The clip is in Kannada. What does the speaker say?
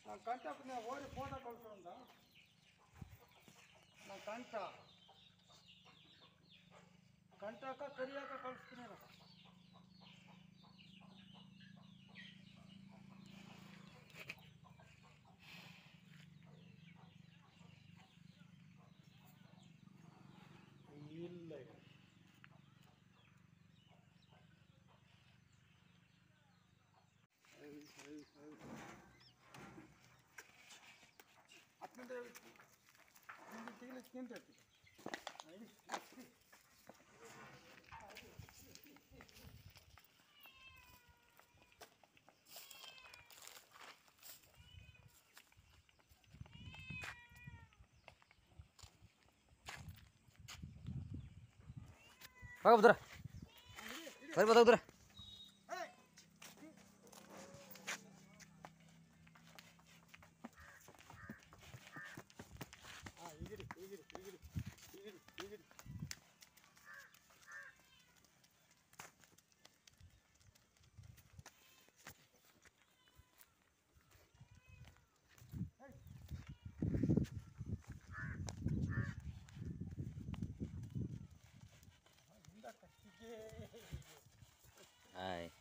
ನಾನು ಕಂಟಕ್ಕೆ ನೀವು ಓಡಿ ಫೋಟೋ ಕಳ್ಸೋಂದ ನಾನು ಕಂಟ ಕಂಟಕ ಕರಿಯಾಕ ಕಳಿಸ್ತೀನಿ ನಾನು ಇಲ್ಲ ಈಗ. ಸರಿ, ಸರಿ, ಸರಿ. ಹತ್ತನೇ ನಿಮಗೆ ತೆಗಿಲಿಕ್ಕೆ ನಿಂತೈತಿ ಹೋಗ್ಬುದ್ರ ಸರಿ ಬತ್ತೋದ್ರ ಹಾಂ ಈಗಿರಿ ಈಗಿರಿ ಈಗಿರಿ ಈಗಿರಿ ಈಗಿರಿ ಹಿಂದ ಕತ್ತಿಗೆ ಆಯ್